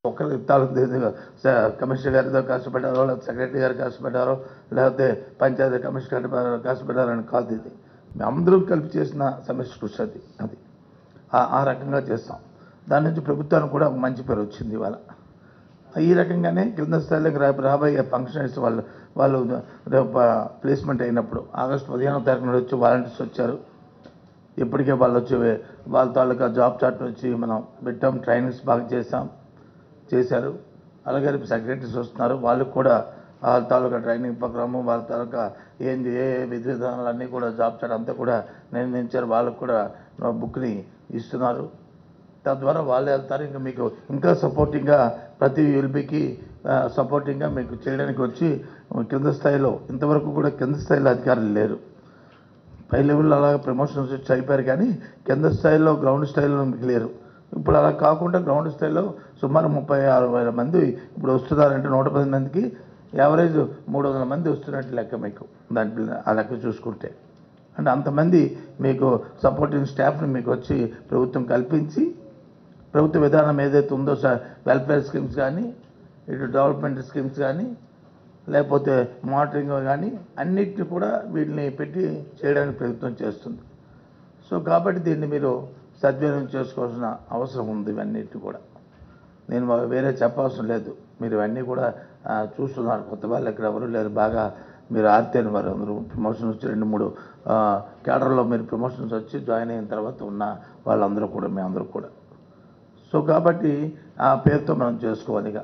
ఒకరి తాలూకు కమిషనర్ గారితో కష్టపడ్డారో లేకపోతే సెక్రటరీ గారు కష్టపడ్డారో లేకపోతే పంచాయతీ కమిషనర్ గారు కష్టపడ్డారని కాదు ఇది మేము అందరూ కలిపి చేసిన సమస్య కృషి అది అది ఆ- ఆ రకంగా చేస్తాం దాని నుంచి ప్రభుత్వానికి కూడా ఒక మంచి పేరు వచ్చింది ఇవాళ ఈ రకంగానే కింద స్థాయిలో రేపు రాబోయే ఫంక్షనరీస్ వాళ్ళు వాళ్ళు రేపు ప్లేస్మెంట్ అయినప్పుడు ఆగస్టు పదిహేనో తారీఖు నాడు వచ్చి వాలంటీర్స్ వచ్చారు ఇప్పటికే వాళ్ళు వచ్చి వాళ్ళ తాలూకా జాబ్ చార్ట్ వచ్చి మనం పెట్టాం ట్రైనింగ్స్ బాగా చేసాం చేశారు అలాగే రేపు సెక్రటరీస్ వస్తున్నారు వాళ్ళకి కూడా వాళ్ళ తాలూకా ట్రైనింగ్ ప్రోగ్రాము వాళ్ళ తాలూకా ఏంది ఏ ఏ విధి విధానాలు అన్నీ కూడా జాబ్ చార్ట్ అంతా కూడా నిర్ణయించారు వాళ్ళకు కూడా బుక్ని ఇస్తున్నారు తద్వారా వాళ్ళు వెళ్తారు ఇంకా మీకు ఇంకా సపోర్టింగ్గా ప్రతి ఎల్బీకి సపోర్టింగ్గా మీకు చేయడానికి వచ్చి కింద స్థాయిలో ఇంతవరకు కూడా కింద స్థాయిలో అధికారులు లేరు పై లెవెల్లో అలాగ ప్రమోషన్స్ వచ్చి అయిపోయారు కానీ కింద స్థాయిలో గ్రౌండ్ స్థాయిలో మీకు లేరు ఇప్పుడు అలా కాకుండా గ్రౌండ్ స్థాయిలో సుమారు ముప్పై ఆరు వేల మంది ఇప్పుడు వస్తున్నారంటే నూట పది మందికి యావరేజ్ మూడు వందల మంది వస్తున్నట్టు లెక్క మీకు దాంట్లో ఆ లెక్క చూసుకుంటే అంటే అంతమంది మీకు సపోర్టింగ్ స్టాఫ్ని మీకు వచ్చి ప్రభుత్వం కల్పించి ప్రభుత్వ విధానం ఏదైతే ఉందో స- వెల్ఫేర్ స్కీమ్స్ కానీ ఇటు డెవలప్మెంట్ స్కీమ్స్ కానీ లేకపోతే మానిటరింగ్ కానీ అన్నిటిని కూడా వీటిని పెట్టి చేయడానికి ప్రభుత్వం చేస్తుంది సో కాబట్టి దీన్ని మీరు సద్వినియోగం చేసుకోవాల్సిన అవసరం ఉంది ఇవన్నిటి కూడా నేను వా- వేరే చెప్పవసరం లేదు మీరు ఇవన్నీ కూడా ఆ, చూస్తున్నారు కొత్త వాళ్ళు ఎక్కడ ఎవరు లేరు బాగా మీరు ఆర్తేని వారు అందరూ ప్రమోషన్ వచ్చి రెండు మూడు ఆ, క్యాడర్లో మీరు ప్రమోషన్స్ వచ్చి జాయిన్ అయిన తర్వాత ఉన్న వాళ్ళందరూ కూడా మీ అందరూ కూడా సో కాబట్టి ఆ పేరుతో మనం చేసుకోవాలి ఇక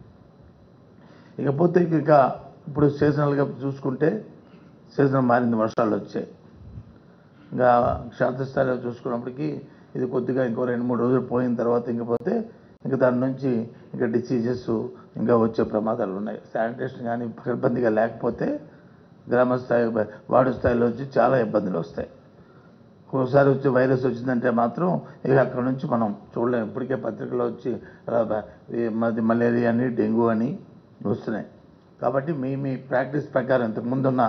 ఇకపోతే ఇక ఇప్పుడు సీజనల్గా చూసుకుంటే సీజన్ మారింది వర్షాలు వచ్చాయి ఇంకా క్షేత్రస్థాయిలో చూసుకున్నప్పటికీ ఇది కొద్దిగా ఇంకో రెండు మూడు రోజులు పోయిన తర్వాత ఇంక పోతే ఇంకా దాని నుంచి ఇంకా డిసీజెస్ ఇంకా వచ్చే ప్రమాదాలు ఉన్నాయి శానిటేషన్ కానీ ఇబ్బందిగా లేకపోతే గ్రామ స్థాయి వార్డు స్థాయిలో వచ్చి చాలా ఇబ్బందులు వస్తాయి ఒకసారి వచ్చి వైరస్ వచ్చిందంటే మాత్రం ఇక అక్కడ నుంచి మనం చూడలేము ఇప్పటికే పత్రికలో వచ్చి రా- ఈ మది మలేరియా అని డెంగ్యూ అని వస్తున్నాయి కాబట్టి మీ మీ ప్రాక్టీస్ ప్రకారం ఇంతకుముందున్న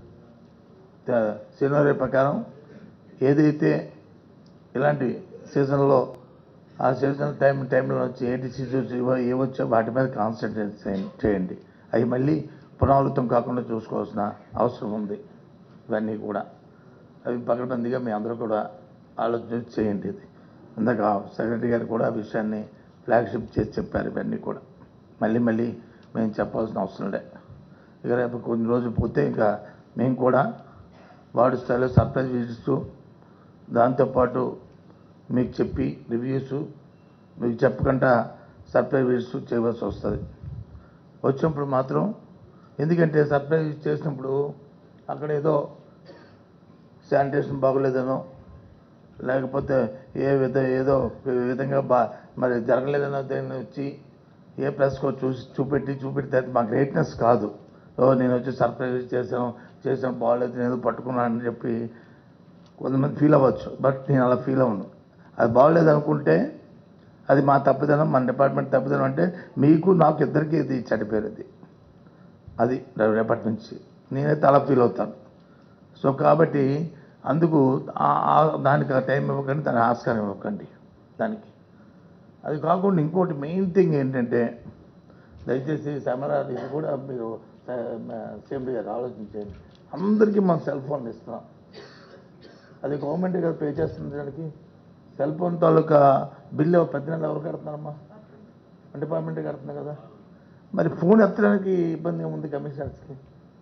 సినారీ ప్రకారం ఏదైతే ఇలాంటి సీజన్లో ఆ సీజన్ టైం టైంలో వచ్చి ఏ డిసీజెస్ ఏవచ్చో వాటి మీద కాన్సన్ట్రేట్ చేయ- చేయండి అవి మళ్ళీ పునరావృతం కాకుండా చూసుకోవాల్సిన అవసరం ఉంది ఇవన్నీ కూడా అవి పకడ్బందీగా మీ అందరూ కూడా ఆలోచన చేయండి ఇది ఇందాక సెక్రటరీ గారు కూడా ఆ విషయాన్ని ఫ్లాగ్షిప్ చేసి చెప్పారు ఇవన్నీ కూడా మళ్ళీ మళ్ళీ మేము చెప్పాల్సిన అవసరం లే ఇక రేపు కొన్ని రోజులు పోతే ఇంకా మేము కూడా వార్డు స్థాయిలో సర్ప్రైజ్ విజిట్స్ దాంతోపాటు మీకు చెప్పి రివ్యూస్ మీకు చెప్పకుండా సర్ప్రైజ్ విజిట్స్ చేయవలసి వస్తుంది వచ్చినప్పుడు మాత్రం ఎందుకంటే సర్ప్రైజ్ చేసినప్పుడు అక్కడ ఏదో శానిటేషన్ బాగోలేదనో లేకపోతే ఏ విధ ఏదో విధంగా బా మరి జరగలేదనో దాన్ని వచ్చి ఏ ప్రెస్కో చూసి చూపెట్టి చూపెడితే అది మా గ్రేట్నెస్ కాదు ఓ నేను వచ్చి సర్ప్రైజ్ చేశాను చేసాను బాగోలేదు నేను ఏదో పట్టుకున్నాను అని చెప్పి కొంతమంది ఫీల్ అవ్వచ్చు బట్ నేను అలా ఫీల్ అవ్వను అది బాగోలేదు అనుకుంటే అది మా తప్పిదనం మన డిపార్ట్మెంట్ తప్పిదనం అంటే మీకు నాకు ఇద్దరికి ఇది చెడిపోయారు ఇది అది రేపటి నుంచి నేనైతే అలా ఫీల్ అవుతాను సో కాబట్టి అందుకు ఆ- ఆ- దానికి ఆ టైం ఇవ్వకండి దానికి ఆస్కారం ఇవ్వకండి దానికి అది కాకుండా ఇంకోటి మెయిన్ థింగ్ ఏంటంటే దయచేసి సమరాలు ఇది కూడా మీరు సేఫ్టీ గారు ఆలోచించండి అందరికీ మనం సెల్ ఫోన్ ఇస్తున్నాం అది గవర్నమెంట్ కదా పే చేస్తుంది దానికి సెల్ ఫోన్ తాలూకా బిల్లు ప్రతి నెల ఎవరు కడుతున్నారమ్మా డిపార్ట్మెంట్ కడుతుంది కదా మరి ఫోన్ ఎత్తడానికి ఇబ్బందిగా ఉంది కమిషనర్స్కి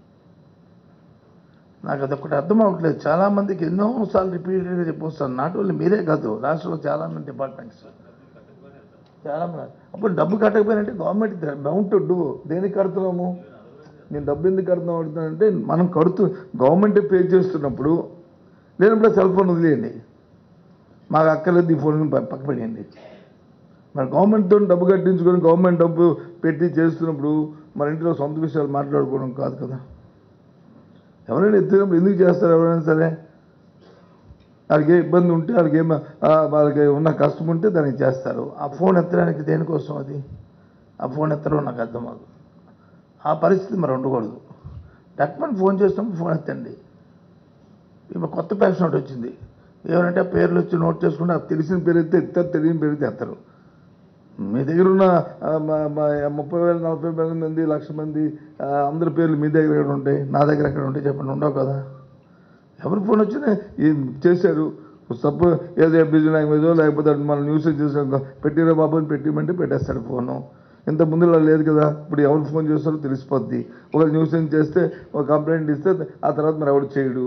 నాకు అదొకటి అర్థం అవ్వట్లేదు చాలా మందికి ఎన్నోసార్లు రిపీటెడ్గా చెప్పొస్తాను నాట్ ఓన్లీ మీరే కాదు రాష్ట్రంలో చాలా మంది డిపార్ట్మెంట్స్ చాలా మంది అప్పుడు డబ్బు కట్టకపోయినంటే గవర్నమెంట్ డౌన్ టు డూ దేనికి కడుతున్నాము నేను డబ్బు ఎందుకు కడుతున్నాం అడుగుతానంటే మనం కడుతూ గవర్నమెంటే పే చేస్తున్నప్పుడు లేనప్పుడు సెల్ ఫోన్ వదిలేయండి మాకు అక్కర్లేదు ఈ ఫోన్ పక్క పడేయండి మరి గవర్నమెంట్తో డబ్బు కట్టించుకొని గవర్నమెంట్ డబ్బు పెట్టి చేస్తున్నప్పుడు మన ఇంట్లో సొంత విషయాలు మాట్లాడుకోవడం కాదు కదా ఎవరైనా ఎత్తినప్పుడు ఎందుకు చేస్తారు ఎవరైనా సరే వాళ్ళకి ఏ ఇబ్బంది ఉంటే వాళ్ళకి ఏం ఆ, వాళ్ళకి ఉన్న కష్టం ఉంటే దానికి చేస్తారు ఆ ఫోన్ ఎత్తడానికి దేనికోసం అది ఆ ఫోన్ ఎత్తడం నాకు అర్థం అవ్వదు ఆ పరిస్థితి మరి ఉండకూడదు టక్మని ఫోన్ చేసినప్పుడు ఫోన్ ఎత్తండి ఇప్పుడు కొత్త ఫ్యాషన్ ఒకటి వచ్చింది ఏమంటే పేర్లు వచ్చి నోట్ చేసుకుంటే అది తెలిసిన పేరు ఎత్తే ఎత్తారు తెలియని పేరు ఎత్తే ఎత్తరు మీ దగ్గర ఉన్న ఆ, మ- మ- ముప్పై వేల నలభై వేల మంది లక్ష మంది ఆ, అందరి పేర్లు మీ దగ్గర ఎక్కడ ఉంటాయి నా దగ్గర ఎక్కడ ఉంటాయి చెప్పండి ఉండవు కదా ఎవరి ఫోన్ వచ్చినా ఈ చేశారు సపోజ్ ఏదో బిజీ లాంగ్వేజో లేకపోతే మన న్యూస్ చేసాం పెట్టిరా బాబు అని పెట్టిమంటే పెట్టేస్తాడు ఫోను ఇంత ముందులో లేదు కదా ఇప్పుడు ఎవరు ఫోన్ చేస్తారో తెలిసిపోద్ది ఒక న్యూస్ చేస్తే ఒక కంప్లైంట్ ఇస్తే ఆ తర్వాత మరి ఎవడు చేయడు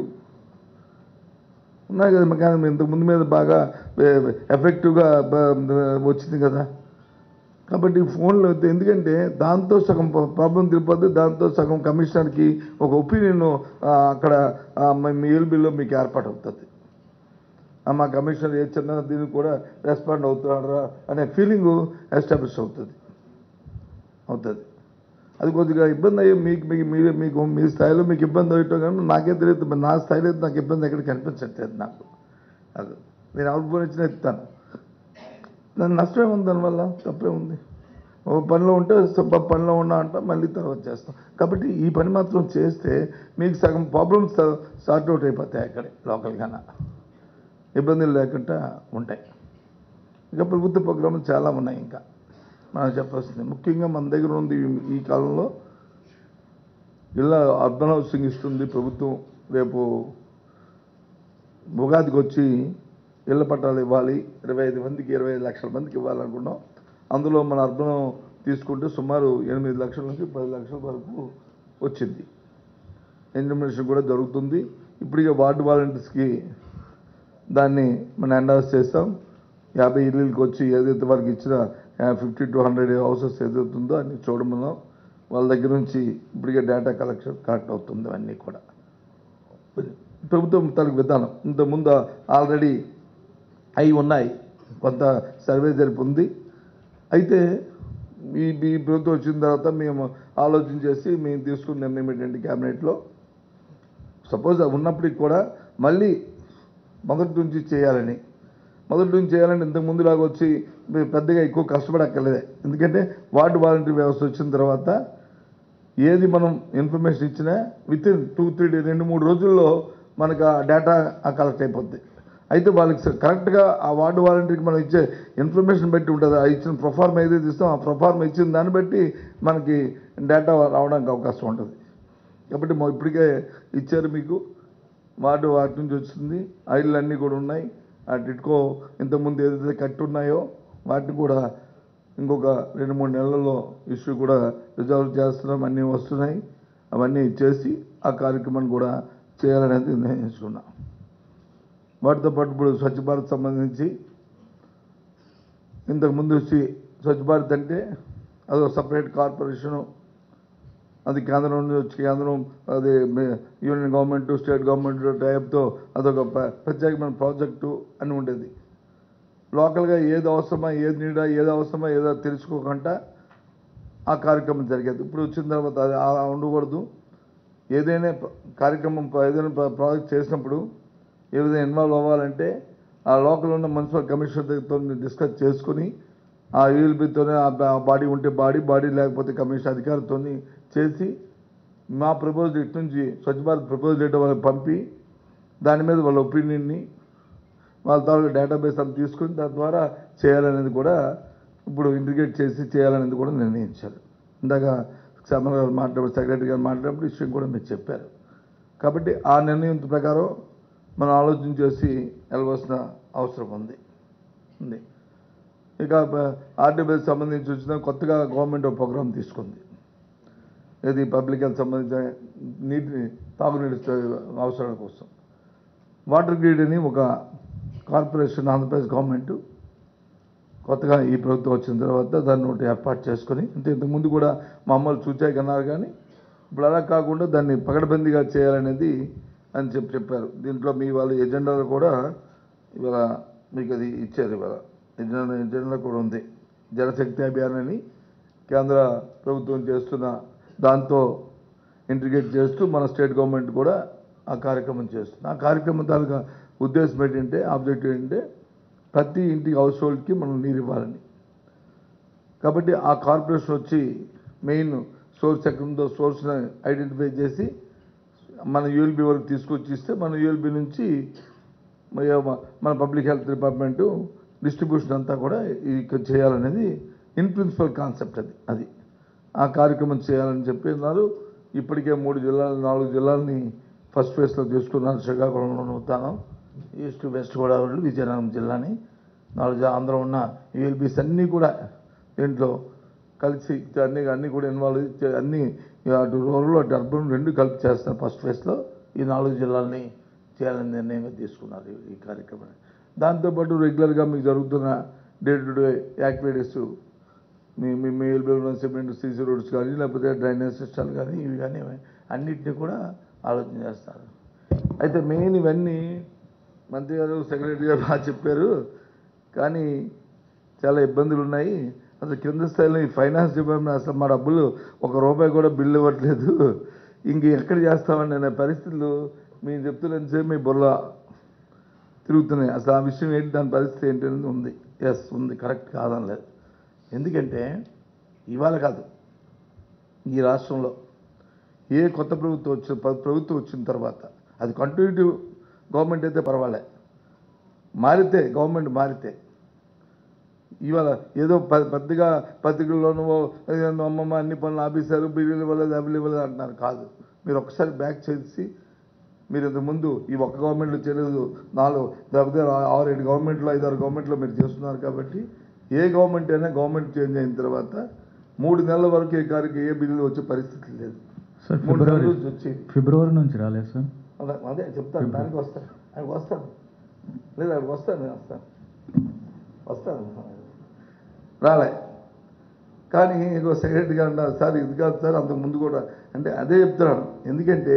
ఉన్నాయి కదా కానీ ఇంతకు ముందు మీద బాగా ఎఫెక్టివ్గా వచ్చింది కదా కాబట్టి ఫోన్లో అయితే ఎందుకంటే దాంతో సగం ప్రాబ్లం తిరిగిపోద్ది దాంతో సగం కమిషనర్కి ఒక ఒపీనియన్ అక్కడ ఆ, మీ- మీ ఎల్బీలో మీకు ఏర్పాటు అవుతుంది ఆ, మా కమిషనర్ ఏ చిన్న దీనికి కూడా రెస్పాండ్ అవుతున్నారా అనే ఫీలింగ్ ఎస్టాబ్లిష్ అవుతుంది అవుతుంది అది కొద్దిగా ఇబ్బంది అయ్యి మీకు మీకు మీరే మీకు మీ స్థాయిలో మీకు ఇబ్బంది అయ్యటం కానీ నాకే తెలియదు మరి నా స్థాయిలో అయితే నాకు ఇబ్బంది ఎక్కడ కనిపించట్లేదు నాకు అది నేను ఎవరు ఫోన్ ఇచ్చినా ఎత్తాను దాని నష్టమే ఉంది దానివల్ల తప్పే ఉంది ఓ పనిలో ఉంటే సబ్బ పనిలో ఉన్నా అంట మళ్ళీ తర్వాత చేస్తాం కాబట్టి ఈ పని మాత్రం చేస్తే మీకు సగం ప్రాబ్లమ్స్ సార్ట్ అవుట్ అయిపోతాయి అక్కడే లోకల్గాన ఇబ్బందులు లేకుండా ఉంటాయి ఇంకా ప్రభుత్వ ప్రోగ్రాములు చాలా ఉన్నాయి ఇంకా మనం చెప్పాల్సింది ముఖ్యంగా మన దగ్గర ఉంది ఈ- ఈ కాలంలో ఇలా అర్బన్ హౌసింగ్ ఇస్తుంది ప్రభుత్వం రేపు ఉగాదికి వచ్చి ఇళ్ల పట్టాలు ఇవ్వాలి ఇరవై ఐదు మందికి ఇరవై ఐదు లక్షల మందికి ఇవ్వాలనుకున్నాం అందులో మన అర్బన్ తీసుకుంటే సుమారు ఎనిమిది లక్షల నుంచి పది లక్షల వరకు వచ్చింది ఇంటిమేషన్ కూడా జరుగుతుంది ఇప్పుడు ఇక వార్డు వాలంటీర్స్కి దాన్ని మనం ఎండాస్ చేస్తాం యాభై ఇళ్ళకి వచ్చి ఏదైతే వాళ్ళకి ఇచ్చిన ఫిఫ్టీ టు హండ్రెడ్ హౌసెస్ ఏదైతుందో అన్ని చూడమన్నాం వాళ్ళ దగ్గర నుంచి ఇప్పటికే డేటా కలెక్షన్ కలెక్ట్ అవుతుంది అన్నీ కూడా ప్రభుత్వం తనకు విధానం ఇంతకుముందు ఆల్రెడీ అవి ఉన్నాయి కొంత సర్వే జరిపి ఉంది అయితే ఈ ఈ ప్రభుత్వం వచ్చిన తర్వాత మేము ఆలోచన చేసి మేము తీసుకున్న నిర్ణయం ఏంటంటే క్యాబినెట్లో సపోజ్ అది ఉన్నప్పటికి కూడా మళ్ళీ మొదటి నుంచి చేయాలని మొదటి నుంచి చేయాలని ఇంతకు ముందులాగా వచ్చి మీరు పెద్దగా ఎక్కువ కష్టపడక్కర్లేదే ఎందుకంటే వార్డు వాలంటీర్ వ్యవస్థ వచ్చిన తర్వాత ఏది మనం ఇన్ఫర్మేషన్ ఇచ్చినా within two three day రెండు మూడు రోజుల్లో మనకు ఆ డేటా కలెక్ట్ అయిపోద్ది అయితే వాళ్ళకి స- కరెక్ట్గా ఆ వార్డు వాలంటీర్కి మనం ఇచ్చే ఇన్ఫర్మేషన్ బట్టి ఉంటుంది ఆ ఇచ్చిన ప్రొఫార్మ్ ఏదైతే ఇస్తాం ఆ ప్రొఫార్మ్ ఇచ్చిన దాన్ని బట్టి మనకి డేటా రావడానికి అవకాశం ఉంటుంది కాబట్టి మా ఇప్పటికే ఇచ్చారు మీకు వార్డు వాటి నుంచి వచ్చింది ఆయిల్ అన్నీ కూడా ఉన్నాయి ఆ టిట్కో ఇంతకుముందు ఏదైతే కట్టి ఉన్నాయో వాటిని కూడా ఇంకొక రెండు మూడు నెలల్లో ఇష్యూ కూడా రిజర్వ్ చేస్తున్నాం అన్నీ వస్తున్నాయి అవన్నీ చేసి ఆ కార్యక్రమాన్ని కూడా చేయాలనేది నిర్ణయించుకున్నాం వాటితో పాటు ఇప్పుడు స్వచ్ఛ భారత్ సంబంధించి ఇంతకు ముందు వచ్చి స్వచ్ఛ భారత్ అంటే అదొక సపరేట్ కార్పొరేషను అది కేంద్రం నుండి వచ్చి కేంద్రం అది మే- యూనియన్ గవర్నమెంట్ స్టేట్ గవర్నమెంట్ టైప్తో అదొక ప్ర- ప్రత్యేకమైన ప్రాజెక్టు అని ఉండేది లోకల్గా ఏది అవసరమా ఏది నీడా ఏది అవసరమా ఏదో తెలుసుకోకుండా ఆ కార్యక్రమం జరిగేది ఇప్పుడు వచ్చిన తర్వాత అది అలా ఉండకూడదు ఏదైనా ప్ర- కార్యక్రమం ప్ర- ఏదైనా ప్ర- ప్రాజెక్ట్ చేసినప్పుడు ఏ విధంగా ఇన్వాల్వ్ అవ్వాలంటే ఆ లోకల్ ఉన్న మున్సిపల్ కమిషనర్ దగ్గరతో డిస్కస్ చేసుకుని ఆ యూఎల్బితోనే ఆ బాడీ ఉంటే బాడీ బాడీ లేకపోతే కమిషన్ అధికారితో చేసి మా ప్రపోజల్ ఇటు నుంచి స్వచ్ఛ భారత్ ప్రపోజల్ డేటా వాళ్ళకి పంపి దాని మీద వాళ్ళ ఒపీనియన్ని వాళ్ళ తాలూకు డేటాబేస్ అంతా తీసుకుని దాని ద్వారా చేయాలనేది కూడా ఇప్పుడు ఇంటిగ్రేట్ చేసి చేయాలనేది కూడా నిర్ణయించారు ఇందాక శ్యామల గారు మాట్లాడు సెక్రటరీ గారు మాట్లాడినప్పుడు ఈ విషయం కూడా మీరు చెప్పారు కాబట్టి ఆ నిర్ణయం ప్రకారం మనం ఆలోచన చేసి వెళ్ళవలసిన అవసరం ఉంది ఉంది ఇక ఆర్టీబీఎస్ సంబంధించి వచ్చిన కొత్తగా గవర్నమెంట్ ఒక ప్రోగ్రామ్ తీసుకుంది ఇది పబ్లిక్ హెల్త్ సంబంధించిన నీటిని తాగునీటి అవసరాల కోసం వాటర్ గ్రిడ్ అని ఒక కార్పొరేషన్ ఆంధ్రప్రదేశ్ గవర్నమెంట్ కొత్తగా ఈ ప్రభుత్వం వచ్చిన తర్వాత దాన్ని ఒకటి ఏర్పాటు చేసుకొని అంటే ఇంతకు ముందు కూడా మామూలు చూచాయి కన్నారు కానీ ఇప్పుడు అలా కాకుండా దాన్ని పకడ్బందీగా చేయాలనేది అని చెప్పి చెప్పారు దీంట్లో మీ వాళ్ళ ఎజెండాలో కూడా ఇవాళ మీకు అది ఇచ్చారు ఇవాళ ఎజెండా ఎజెండా కూడా ఉంది జలశక్తి అభియాన్ అని కేంద్ర ప్రభుత్వం చేస్తున్న దాంతో ఇంటిగ్రేట్ చేస్తూ మన స్టేట్ గవర్నమెంట్ కూడా ఆ కార్యక్రమం చేస్తుంది ఆ కార్యక్రమం తాలూకా ఉద్దేశం ఏంటంటే ఆబ్జెక్టివ్ ఏంటంటే ప్రతి ఇంటి హౌస్ హోల్డ్కి మనం నీరు ఇవ్వాలని కాబట్టి ఆ కార్పొరేషన్ వచ్చి మెయిన్ సోర్స్ ఎక్కడ ఉందో సోర్స్ని ఐడెంటిఫై చేసి మన యూఎల్బి వరకు తీసుకొచ్చి ఇస్తే మన యూఎల్బి నుంచి మన మన పబ్లిక్ హెల్త్ డిపార్ట్మెంటు డిస్ట్రిబ్యూషన్ అంతా కూడా ఇక్కడ చేయాలనేది ఇన్ ప్రిన్సిపల్ కాన్సెప్ట్ అది అది ఆ కార్యక్రమం చేయాలని చెప్పి ఉన్నారు ఇప్పటికే మూడు జిల్లాలు నాలుగు జిల్లాలని ఫస్ట్ ఫేజ్లో తీసుకున్నారు శ్రీకాకుళంలో నూతానం ఈస్ట్ వెస్ట్ గోదావరి విజయనగరం జిల్లాని నాలుగు జా- ఆంధ్ర ఉన్న యూఎల్బీస్ అన్నీ కూడా దీంట్లో కలిసి అన్ని అన్నీ కూడా ఇన్వాల్వ్ చే- అన్ని అటు రూరల్ అటు అర్బన్ రెండు కలిపి చేస్తారు ఫస్ట్ ఫేజ్లో ఈ నాలుగు జిల్లాలని చేయాలని నిర్ణయంగా తీసుకున్నారు ఈ- ఈ కార్యక్రమాన్ని దాంతోపాటు రెగ్యులర్గా మీకు జరుగుతున్న డే టు డే యాక్టివిటీస్ మీ మీ mail bill cement CC roads కానీ లేకపోతే డ్రైనేజ్ సిస్టమ్ కానీ ఇవి కానీ అన్నిటిని కూడా ఆలోచన చేస్తారు అయితే మెయిన్ ఇవన్నీ మంత్రి గారు సెక్రటరీ గారు బాగా చెప్పారు కానీ చాలా ఇబ్బందులు ఉన్నాయి అసలు కింద స్థాయిలో ఈ ఫైనాన్స్ డిపార్ట్మెంట్ అసలు మా డబ్బులు ఒక రూపాయి కూడా బిల్లు ఇవ్వట్లేదు ఇంక ఎక్కడ చేస్తామని అనే పరిస్థితులు మేము చెప్తున్నంతసేపు మీ బుర్ర తిరుగుతున్నాయి అసలు ఆ విషయం ఏంటి దాని పరిస్థితి ఏంటి అనేది ఉంది ఎస్ ఉంది కరెక్ట్ కాదని లేదు ఎందుకంటే ఇవాళ కాదు ఈ రాష్ట్రంలో ఏ కొత్త ప్రభుత్వం వచ్చిన ప్ర- ప్రభుత్వం వచ్చిన తర్వాత అది కంటిన్యూటివ్ గవర్నమెంట్ అయితే పర్వాలే మారితే గవర్నమెంట్ మారితే ఇవాళ ఏదో పె- పెద్దగా పత్రికల్లోనూ "అయ్యో, అమ్మమ్మ అన్ని పనులు ఆపేశారు బిల్లులు ఇవ్వలేదు అభిలు ఇవ్వలేదు అంటున్నారు కాదు మీరు ఒకసారి బ్యాక్ చేసి మీరు ఇంతకు ముందు ఈ ఒక్క గవర్నమెంట్లో చేయలేదు నాలుగు లేకపోతే ఆరు ఏడు గవర్నమెంట్లో ఐదారు గవర్నమెంట్లో మీరు చేస్తున్నారు కాబట్టి ఏ గవర్నమెంట్ అయినా గవర్నమెంట్ చేంజ్ అయిన తర్వాత మూడు నెలల వరకు ఏ కారికి ఏ బిల్లులు వచ్చే పరిస్థితి లేదు సార్ మూడు నెలల ఫిబ్రవరి నుంచి వచ్చేది ఫిబ్రవరి నుంచి రాలేదు సార్ అలా అదే చెప్తాను దానికి వస్తాను ఆయనకు వస్తాను లేదు ఆయనకు వస్తాను నేను వస్తాను వస్తాను రాలే కానీ ఇంకో సెక్రటరీ గారు అన్నారు సార్ ఇది కాదు సార్ అంతకు ముందు కూడా అంటే అదే చెప్తున్నాను ఎందుకంటే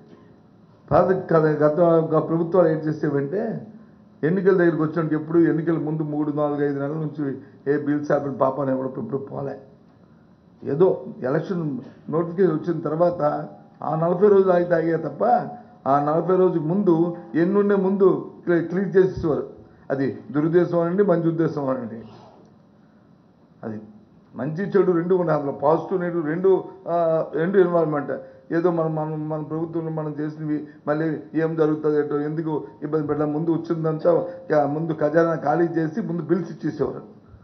పాత కథ గత గత ప్రభుత్వాలు ఏం చేసేవంటే ఎన్నికల దగ్గరికి వచ్చినట్టు ఎప్పుడు ఎన్నికల ముందు మూడు నాలుగు ఐదు నెలల నుంచి ఏ బిల్స్ ఆపిన పాపాన్ని ఎవరు ఇప్పుడు పోలే ఏదో ఎలక్షన్ నోటిఫికేషన్ వచ్చిన తర్వాత ఆ నలభై రోజులు ఆగితే ఆగే తప్ప ఆ నలభై రోజుల ముందు ఎన్నుండే ముందు క్లి- క్లియర్ చేసేవారు అది దురుద్దేశం అనండి మంచి ఉద్దేశం అనండి అది మంచి చెడు రెండు ఉన్నాయి అందులో పాజిటివ్ నెగిటివ్ రెండు ఆ, రెండు ఇన్వాల్వ్మెంట్ ఏదో మనం మనం మన ప్రభుత్వంలో మనం చేసినవి మళ్ళీ ఏం జరుగుతుంది ఏంటో ఎందుకు ఇబ్బంది పెట్టాలి ముందు వచ్చిందంతా ఇక ముందు ఖజానా ఖాళీ చేసి ముందు బిల్స్ ఇచ్చేసేవారు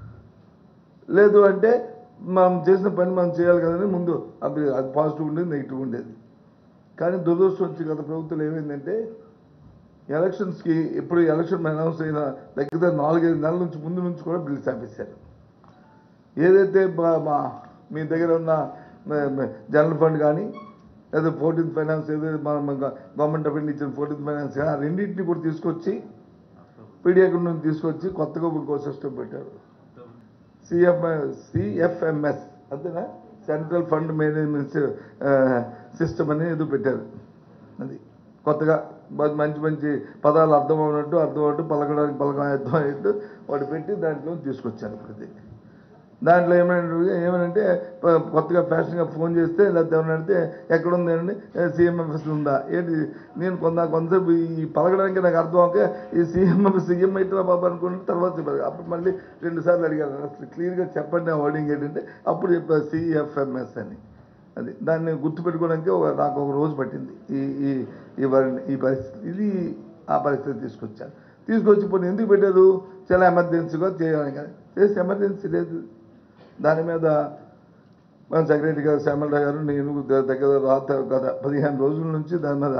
లేదు అంటే మనం చేసిన పని మనం చేయాలి కదని ముందు అది అది పాజిటివ్ ఉండేది నెగిటివ్ ఉండేది కానీ దురదృష్టం వచ్చి గత ప్రభుత్వం ఏమైందంటే ఎలక్షన్స్కి ఎప్పుడు ఎలక్షన్ అనౌన్స్ అయిన దగ్గర నాలుగైదు నెలల నుంచి ముందు నుంచి కూడా బిల్స్ ఆపేశారు ఏదైతే బా- మా మీ దగ్గర ఉన్న మ- మ- జనరల్ ఫండ్ కానీ లేదా ఫోర్టీన్త్ ఫైనాన్స్ ఏదైతే మన గవర్నమెంట్ ఆఫ్ ఇండియా ఇచ్చిన ఫోర్టీన్త్ ఫైనాన్స్ కానీ ఆ రెండింటిని కూడా తీసుకొచ్చి పీడియాక్ నుంచి తీసుకొచ్చి కొత్తగా ఇంకో సిస్టమ్ పెట్టారు సిఎఫ్ సిఎఫ్ఎంఎస్ అంతేనా సెంట్రల్ ఫండ్ మేనేజ్మెంట్ సిస్టమ్ అని ఏదో పెట్టారు అది కొత్తగా మ- మంచి మంచి పదాలు అర్థం అవునట్టు అర్థం అవునట్టు పలకడానికి పలకం అర్థం అయ్యేట్టు వాటి పెట్టి దాంట్లో తీసుకొచ్చారు ప్రతి దాంట్లో ఏమైనా ఏమనంటే ప- కొత్తగా ఫ్యాషన్గా ఫోన్ చేస్తే లేకపోతే ఏమైనా అంటే ఎక్కడ ఉంది అండి సీఎంఎఫ్ఎస్ ఉందా ఏంటి నేను కొంత కొంతసేపు ఈ పలకడానికి నాకు అర్థం అవక ఈ సీఎంఎఫ్ సీఎం అయితే బాబు అనుకుంటే తర్వాత చెప్పారు అప్పుడు మళ్ళీ రెండు సార్లు అడిగాను అసలు క్లియర్గా చెప్పండి ఆ వర్డింగ్ ఏంటంటే అప్పుడు చెప్పారు సిఎఫ్ఎంఎస్ అని అది దాన్ని గుర్తుపెట్టుకోవడానికి ఒక- నాకు ఒక రోజు పట్టింది ఈ ఈ ఈ వరి- ఈ పరిస్థితి ఇది ఆ పరిస్థితి తీసుకొచ్చారు తీసుకొచ్చి పోనీ ఎందుకు పెట్టారు చాలా ఎమర్జెన్సీగా చేయాలి కదా చేస్తే ఎమర్జెన్సీ లేదు దాని మీద మన సెక్రటరీ గారు శ్యామలరావు గారు నేను ద- దగ్గర రాత గత పదిహేను రోజుల నుంచి దాని మీద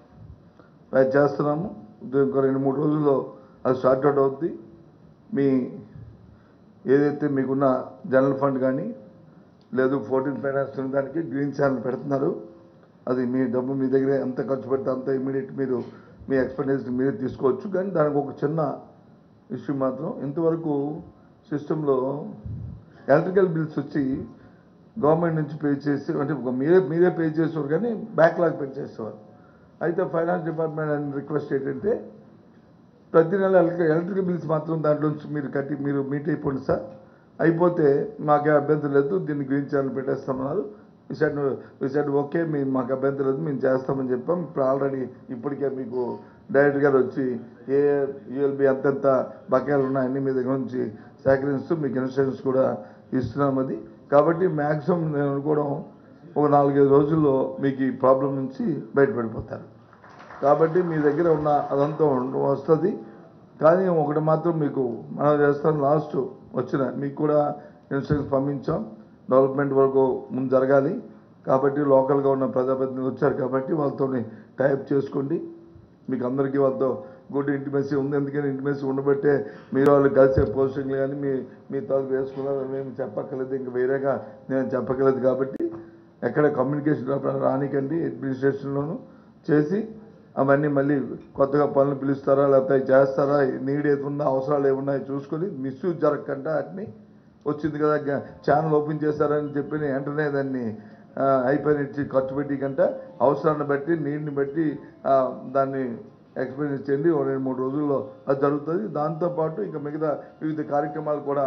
అది చేస్తున్నాము ఇది ఇంకో రెండు మూడు రోజుల్లో అది స్టార్ట్ అవుట్ అవుద్ది మీ ఏదైతే మీకున్న జనరల్ ఫండ్ కానీ లేదు ఫోర్టీన్ ఫైనాన్స్ దానికి గ్రీన్ ఛానల్ పెడుతున్నారు అది మీ డబ్బు మీ దగ్గర ఎంత ఖర్చు పెడితే అంత ఇమీడియట్ మీరు మీ ఎక్స్పెండిచర్ మీరే తీసుకోవచ్చు కానీ దానికి ఒక చిన్న ఇష్యూ మాత్రం ఇంతవరకు సిస్టంలో ఎలక్ట్రికల్ బిల్స్ వచ్చి గవర్నమెంట్ నుంచి పే చేసి అంటే ఒక మీరే మీరే పే చేసేవారు కానీ బ్యాక్లాగ్ పే చేసేవారు అయితే ఫైనాన్స్ డిపార్ట్మెంట్ అని రిక్వెస్ట్ ఏంటంటే ప్రతి నెల ఎలక్ట్రిక్ ఎలక్ట్రిక్ బిల్స్ మాత్రం దాంట్లో నుంచి మీరు కట్టి మీరు మీట్ అయిపోండి సార్ అయిపోతే మాకే అభ్యంతరం లేదు దీన్ని గ్రీన్ ఛానల్ పెట్టేస్తామన్నారు విసెడ్ విసెడ్ ఓకే మేము మాకు అభ్యంతరం లేదు మేము చేస్తామని చెప్పాం ఇప్పుడు ఆల్రెడీ ఇప్పటికే మీకు డైరెక్టర్ గారు వచ్చి ఏ యూఎల్బి ఎంతెంత బకాయిలు ఉన్నాయని మీ దగ్గర నుంచి సేకరిస్తూ మీకు ఇన్స్ట్రక్షన్స్ కూడా ఇస్తున్నాం అది కాబట్టి మ్యాక్సిమం నేను అనుకోవడం ఒక నాలుగైదు రోజుల్లో మీకు ఈ ప్రాబ్లం నుంచి బయటపడిపోతారు కాబట్టి మీ దగ్గర ఉన్న అదంతా ఉండ- వస్తుంది కానీ ఒకటి మాత్రం మీకు మనం చేస్తాం లాస్ట్ వచ్చిన మీకు కూడా ఇన్స్ట్రక్షన్స్ పంపించాం డెవలప్మెంట్ వరకు ముందు జరగాలి కాబట్టి లోకల్గా ఉన్న ప్రజాప్రతినిధులు వచ్చారు కాబట్టి వాళ్ళతో టైప్ చేసుకోండి మీకు అందరికీ వాళ్ళతో గుడ్ ఇంటిమెసీ ఉంది ఎందుకని ఇంటిమెసీ ఉండబట్టే మీరు వాళ్ళు కలిసే పోస్టింగ్లు కానీ మీ మీ తాలూకు వేసుకున్నారు మేము చెప్పక్కర్లేదు ఇంక వేరేగా నేను చెప్పగలేదు కాబట్టి ఎక్కడ కమ్యూనికేషన్ రానికండి అడ్మినిస్ట్రేషన్లోను చేసి అవన్నీ మళ్ళీ కొత్తగా పనులు పిలుస్తారా లేకపోతే అవి చేస్తారా నీడ్ ఏది ఉందా అవసరాలు ఏమున్నాయో చూసుకొని మిస్యూజ్ జరగకుండా వాటిని వచ్చింది కదా గ- ఛానల్ ఓపెన్ చేశారని చెప్పి వెంటనే దాన్ని ఆ, అయిపోయిన ఇచ్చి ఖర్చు పెట్టి కంటే అవసరాన్ని బట్టి నీటిని బట్టి ఆ, దాన్ని ఎక్స్పీరియన్స్ చేయండి ఓ రెండు మూడు రోజుల్లో అది జరుగుతుంది దాంతోపాటు ఇంకా మిగతా వివిధ కార్యక్రమాలు కూడా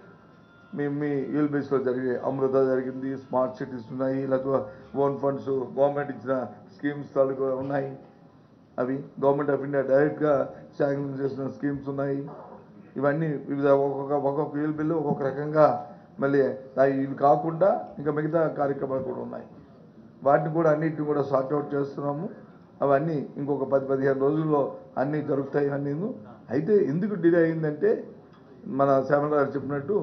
మీ మీ యూల్ బేస్లో జరిగే అమృత జరిగింది స్మార్ట్ సిటీస్ ఉన్నాయి లేకపోతే ఓన్ ఫండ్స్ గవర్నమెంట్ ఇచ్చిన స్కీమ్స్ తాలూకు ఉన్నాయి అవి గవర్నమెంట్ ఆఫ్ ఇండియా డైరెక్ట్గా శాంక్షన్ చేసిన స్కీమ్స్ ఉన్నాయి ఇవన్నీ వివిధ ఒక్కొక్క ఒక్కొక్క యూల్ బిల్లు ఒక్కొక్క రకంగా మళ్ళీ ఆ ఇవి కాకుండా ఇంకా మిగతా కార్యక్రమాలు కూడా ఉన్నాయి వాటిని కూడా అన్నిటిని కూడా సార్ట్అవుట్ చేస్తున్నాము అవన్నీ ఇంకొక పది పదిహేను రోజుల్లో అన్నీ జరుగుతాయి అన్నీ అయితే ఎందుకు డిలే అయిందంటే మన శ్యామల గారు చెప్పినట్టు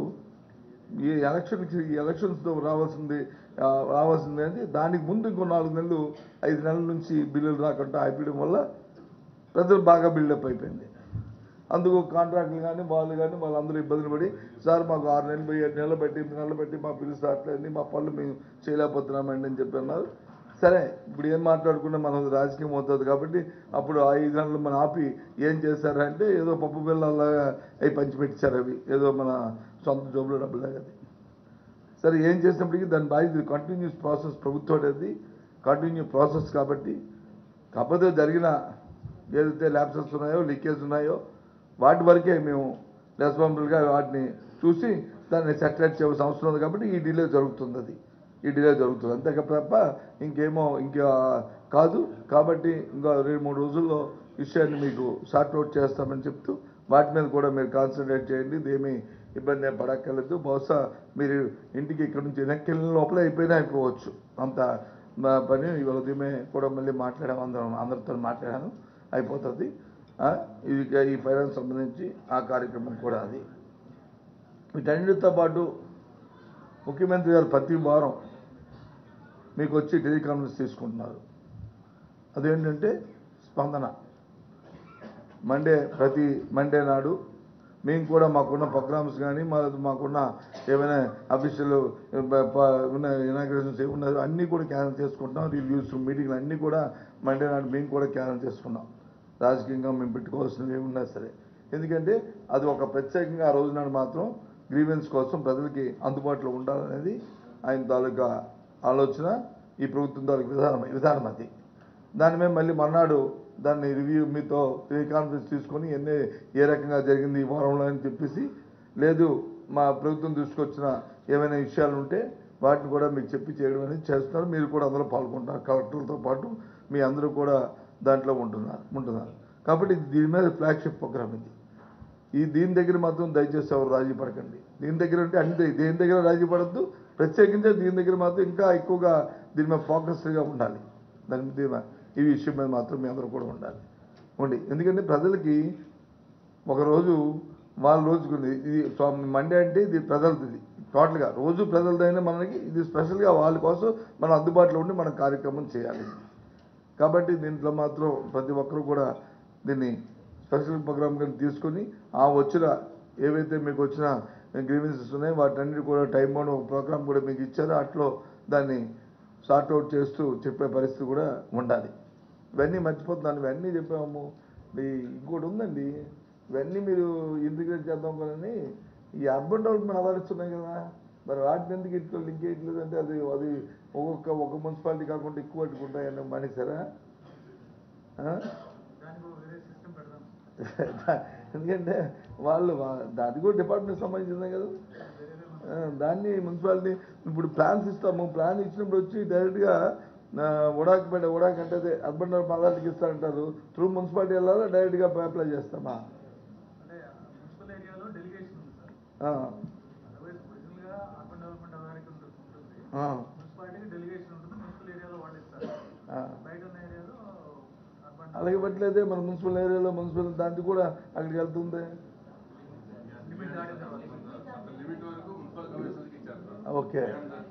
ఈ ఎలక్షన్ ఈ ఎలక్షన్స్తో రావాల్సింది ఆ, రావాల్సింది అంటే దానికి ముందు ఇంకో నాలుగు నెలలు ఐదు నెలల నుంచి బిల్లులు రాకుండా ఆపేయడం వల్ల ప్రజలు బాగా బిల్డప్ అయిపోయింది అందుకు కాంట్రాక్టులు కానీ వాళ్ళు కానీ వాళ్ళందరూ ఇబ్బందులు పడి సార్ మాకు ఆరు నెలలు ఏడు నెలలు పెట్టి ఎనిమిది నెలలు పెట్టి మా బిల్లు రావట్లేదు మా పనులు మేము చేయలేకపోతున్నామండి అని చెప్పి అన్నారు సరే ఇప్పుడు ఏం మాట్లాడుకున్నా మనం రాజకీయం అవుతుంది కాబట్టి అప్పుడు ఆ ఐదు నెలలు మనం ఆపి ఏం చేశారంటే ఏదో పప్పు బిల్లలాగా అవి పంచిపెట్టారు అవి ఏదో మన సొంత జోబులో డబ్బులాగా అది సరే ఏం చేసినప్పటికీ దాని బాధ్యత కంటిన్యూస్ ప్రాసెస్ ప్రభుత్వం అది కంటిన్యూ ప్రాసెస్ కాబట్టి కాకపోతే జరిగిన ఏదైతే ల్యాబ్సెస్ ఉన్నాయో లీకేజ్ ఉన్నాయో వాటి వరకే మేము రెస్పాన్సిబుల్గా వాటిని చూసి దాన్ని సెటిలైట్ చేయవలసిన అవసరం ఉంది కాబట్టి ఈ డిలే జరుగుతుంది అది ఈ డిలే జరుగుతుంది అంతే తప్ప ఇంకేమో ఇంకా కాదు కాబట్టి ఇంకా రెండు మూడు రోజుల్లో విషయాన్ని మీకు సార్ట్ అవుట్ చేస్తామని చెప్తూ వాటి మీద కూడా మీరు కాన్సన్ట్రేట్ చేయండి ఇదేమీ ఇబ్బంది ఏం పడక్కర్లేదు బహుశా మీరు ఇంటికి ఇక్కడ నుంచి వెనక్కి వెళ్ళిన లోపల అయిపోయినా అయిపోవచ్చు అంత మా పని ఇవాళ ఉదయమే కూడా మళ్ళీ మాట్లాడాము అందరం అందరితో మాట్లాడాను అయిపోతుంది ఆ, ఇది ఇక ఈ ఫైనాన్స్ సంబంధించి ఆ కార్యక్రమం కూడా అది వీటన్నిటితో పాటు ముఖ్యమంత్రి గారు ప్రతి వారం మీకు వచ్చి టెలికాన్ఫరెన్స్ తీసుకుంటున్నారు అదేంటంటే స్పందన మండే ప్రతి మండే నాడు మేము కూడా మాకున్న ప్రోగ్రామ్స్ కానీ మా మాకున్న ఏమైనా అఫీషియల్ ఉన్న ఇనాగ్రేషన్స్ ఏమున్నాయో అన్నీ కూడా క్యాన్సిల్ చేసుకుంటాం రివ్యూస్ మీటింగ్లు అన్నీ కూడా మండే నాడు మేము కూడా క్యాన్సిల్ చేసుకున్నాం రాజకీయంగా మేము పెట్టుకోవాల్సినవి ఏమున్నా సరే ఎందుకంటే అది ఒక ప్రత్యేకంగా ఆ రోజు నాడు మాత్రం గ్రీవెన్స్ కోసం ప్రజలకి అందుబాటులో ఉండాలనేది ఆయన తాలూకా ఆలోచన ఈ ప్రభుత్వం తాలూకు విధానం విధానం అది దాని మీద మళ్ళీ మర్నాడు దాన్ని రివ్యూ మీతో టెలికాన్ఫరెన్స్ తీసుకొని ఎన్ని ఏ రకంగా జరిగింది ఈ వారంలో అని చెప్పేసి లేదు మా ప్రభుత్వం తీసుకొచ్చిన ఏమైనా విషయాలు ఉంటే వాటిని కూడా మీకు చెప్పి చేయడం అనేది చేస్తున్నారు మీరు కూడా అందులో పాల్గొంటారు కలెక్టర్లతో పాటు మీ అందరూ కూడా దాంట్లో ఉంటున్నారు ఉంటున్నారు కాబట్టి ఇది దీని మీద ఫ్లాగ్షిప్ ప్రోగ్రామ్ ఇది ఈ దీని దగ్గర మాత్రం దయచేసి ఎవరు రాజీ పడకండి దీని దగ్గర అంటే అన్ని దేని దగ్గర రాజీ పడద్దు ప్రత్యేకించి దీని దగ్గర మాత్రం ఇంకా ఎక్కువగా దీని మీద ఫోకస్గా ఉండాలి దాని మీద దీని మీద- ఈ విషయం మీద మాత్రం మీ అందరూ కూడా ఉండాలి ఉండి ఎందుకంటే ప్రజలకి ఒకరోజు వాళ్ళ రోజుకు ఉంది. ఇది స్వామి మండే అంటే ఇది ప్రజలది ఇది టోటల్గా రోజు ప్రజలదైనా మనకి ఇది స్పెషల్గా వాళ్ళ కోసం మనం అందుబాటులో ఉండి మనం కార్యక్రమం చేయాలి కాబట్టి దీంట్లో మాత్రం ప్రతి ఒక్కరు కూడా దీన్ని స్పెషల్ ప్రోగ్రామ్ కింద తీసుకొని ఆ వచ్చిన ఏవైతే మీకు వచ్చిన గ్రీవెన్సెస్ ఉన్నాయో వాటన్నిటి కూడా టైం బౌండ్ ఒక ప్రోగ్రామ్ కూడా మీకు ఇచ్చారో అట్లో దాన్ని సార్ట్ అవుట్ చేస్తూ చెప్పే పరిస్థితి కూడా ఉండాలి ఇవన్నీ మర్చిపోతున్నాను ఇవన్నీ చెప్పాము ఈ ఇంకోటి ఉందండి ఇవన్నీ మీరు ఇంటిగ్రేట్ చేద్దాం కానీ ఈ అర్బన్ డెవలప్మెంట్ అవార్డ్స్ ఉన్నాయి కదా మరి వాటిని ఎందుకు ఇట్లా లింక్ చేయట్లేదు అంటే అది అది ఒక్కొక్క ఒక మున్సిపాలిటీ కాకుండా ఎక్కువ పెట్టుకుంటాయని మానేశారా ఆ? ఎందుకంటే వాళ్ళు వా- అది కూడా డిపార్ట్మెంట్ సంబంధించిందే కదా ఆ, దాన్ని మున్సిపాలిటీ ఇప్పుడు ప్లాన్స్ ఇస్తాము ప్లాన్ ఇచ్చినప్పుడు వచ్చి డైరెక్ట్గా ఉడాకి పెట్ట ఉడాకి అంటే అదే అర్బన్ మదాటికి ఇస్తారంటారు త్రూ మున్సిపాలిటీ వెళ్ళాలా డైరెక్ట్గా అప్లై చేస్తామా అంటే మున్సిపల్ ఏరియాలో డెలిగేషన్ ఉంది సార్ ఆ, అదర్వైజ్ ఒరిజినల్ గా అర్బన్ డెవలప్మెంట్ అథారిటీ ఉంటుంది ఉంటుంది. ఆ, మున్సిపాలిటీకి డెలిగేషన్ ఉంటుంది మున్సిపల్ ఏరియాలో వాళ్ళు ఇస్తారు ఆ. బయట ఉన్న ఏరియాలో అర్బన్ అలాగే పెట్టలేదే మన మున్సిపల్ ఏరియాలో మున్సిపల్ దానికి కూడా అక్కడికి వెళ్తుంది లిమిట్ దాటిన తర్వాత లిమిట్ వరకు municipal commission okay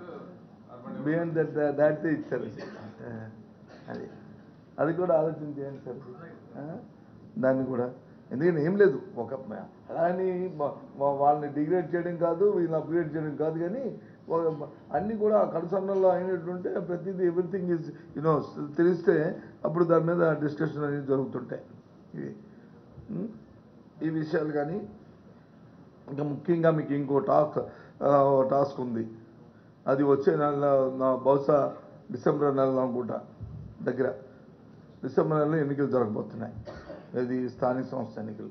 beyond that దాటితే ఇచ్చారు ఆ, అది అది కూడా ఆలోచన చేయండి సార్ ఆ? దాన్ని కూడా ఎందుకంటే ఏం లేదు ఒక అలా అని మా- మా వాళ్ళని డిగ్రేడ్ చేయడం కాదు వీళ్ళని అప్గ్రేడ్ చేయడం కాదు కానీ ఒక- అన్నీ కూడా కనుసన్నల్లో అయినట్టుంటే ప్రతిదీ ఎవ్రీథింగ్ ఈజ్ యూనో తెలిస్తే అప్పుడు దాని మీద డిస్కషన్ అనేది జరుగుతుంటాయి ఇవి ఉం? ఈ విషయాలు కానీ ఇంకా ముఖ్యంగా మీకు ఇంకో టాక్ ఆ, ఓ టాస్క్ ఉంది అది వచ్చే నెల నా బహుశా డిసెంబర్ నెలలో అనుకుంటా దగ్గర డిసెంబర్ నెలలో ఎన్నికలు జరగబోతున్నాయి ఇది స్థానిక సంస్థ ఎన్నికలు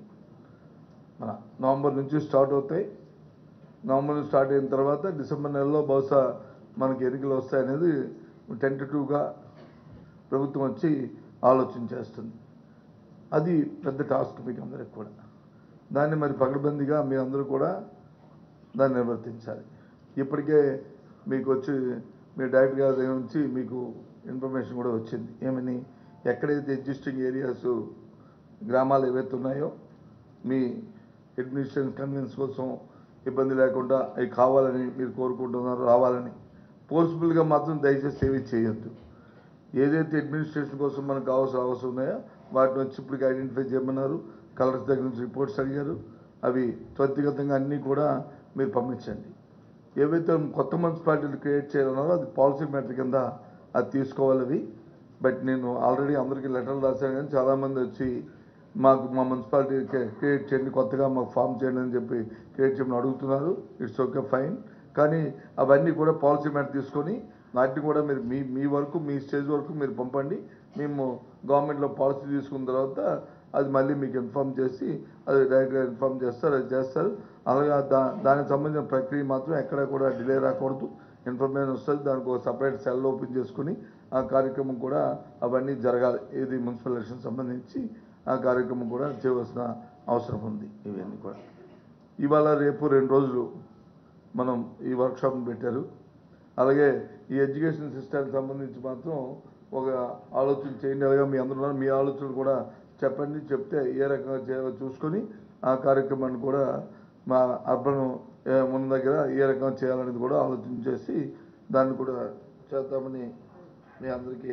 మన నవంబర్ నుంచి స్టార్ట్ అవుతాయి నవంబర్ నుంచి స్టార్ట్ అయిన తర్వాత డిసెంబర్ నెలలో బహుశా మనకి ఎన్నికలు వస్తాయనేది టెంటటివ్గా ప్రభుత్వం వచ్చి ఆలోచన చేస్తుంది అది పెద్ద టాస్క్ మీకు అందరికి కూడా దాన్ని మరి పకడ్బందీగా మీ అందరూ కూడా దాన్ని నిర్వర్తించాలి ఇప్పటికే మీకు వచ్చి మీ డైరెక్టర్ గారి దగ్గర నుంచి మీకు ఇన్ఫర్మేషన్ కూడా వచ్చింది ఏమని ఎక్కడైతే ఎగ్జిస్టింగ్ ఏరియాస్ గ్రామాలు ఏవైతే ఉన్నాయో మీ అడ్మినిస్ట్రేషన్ కన్వీన్స్ కోసం ఇబ్బంది లేకుండా అవి కావాలని మీరు కోరుకుంటున్నారో రావాలని ఫోర్స్ఫుల్గా మాత్రం దయచేసి ఏవి చేయొద్దు ఏదైతే అడ్మినిస్ట్రేషన్ కోసం మనకు కావాల్సిన అవసరం ఉన్నాయో వాటిని వచ్చి ఇప్పటికి ఐడెంటిఫై చేయమన్నారు కలెక్టర్ దగ్గర నుంచి రిపోర్ట్స్ అడిగారు అవి త్వరితగతంగా అన్నీ కూడా మీరు పంపించండి ఏవైతే కొత్త మున్సిపాలిటీలు క్రియేట్ చేయాలన్నారో అది పాలసీ మ్యాటర్ కింద అది తీసుకోవాలి అవి బట్ నేను ఆల్రెడీ అందరికీ లెటర్లు రాశాను కానీ చాలామంది వచ్చి మాకు మా మున్సిపాలిటీ క్రియేట్ చేయండి కొత్తగా మాకు ఫామ్ చేయండి అని చెప్పి క్రియేట్ చేయమని అడుగుతున్నారు ఇట్స్ ఓకే ఫైన్ కానీ అవన్నీ కూడా పాలసీ మ్యాటర్ తీసుకొని వాటిని కూడా మీరు మీ మీ వరకు మీ స్టేజ్ వరకు మీరు పంపండి మేము గవర్నమెంట్లో పాలసీ తీసుకున్న తర్వాత అది మళ్ళీ మీకు ఇన్ఫామ్ చేసి అది డైరెక్ట్గా ఇన్ఫామ్ చేస్తారు అది చేస్తారు అలాగే దా దానికి సంబంధించిన ప్రక్రియ మాత్రం ఎక్కడ కూడా డిలే రాకూడదు ఇన్ఫర్మేషన్ వస్తుంది దానికి ఒక సపరేట్ సెల్ ఓపెన్ చేసుకుని ఆ కార్యక్రమం కూడా అవన్నీ జరగాలి ఇది మున్సిపల్ ఎలక్షన్ సంబంధించి ఆ కార్యక్రమం కూడా చేయవలసిన అవసరం ఉంది ఇవన్నీ కూడా ఇవాళ రేపు రెండు రోజులు మనం ఈ వర్క్షాప్ని పెట్టారు అలాగే ఈ ఎడ్యుకేషన్ సిస్టమ్కి సంబంధించి మాత్రం ఒక ఆలోచన చేయండి అలాగే మీ అందరూ మీ ఆలోచనలు కూడా చెప్పండి చెప్తే ఏ రకంగా చేయాలో చూసుకొని ఆ కార్యక్రమాన్ని కూడా మా అర్బన్ ఏ, ఉన్న దగ్గర ఏ రకంగా చేయాలనేది కూడా ఆలోచన చేసి దాన్ని కూడా చేద్దామని మీ అందరికీ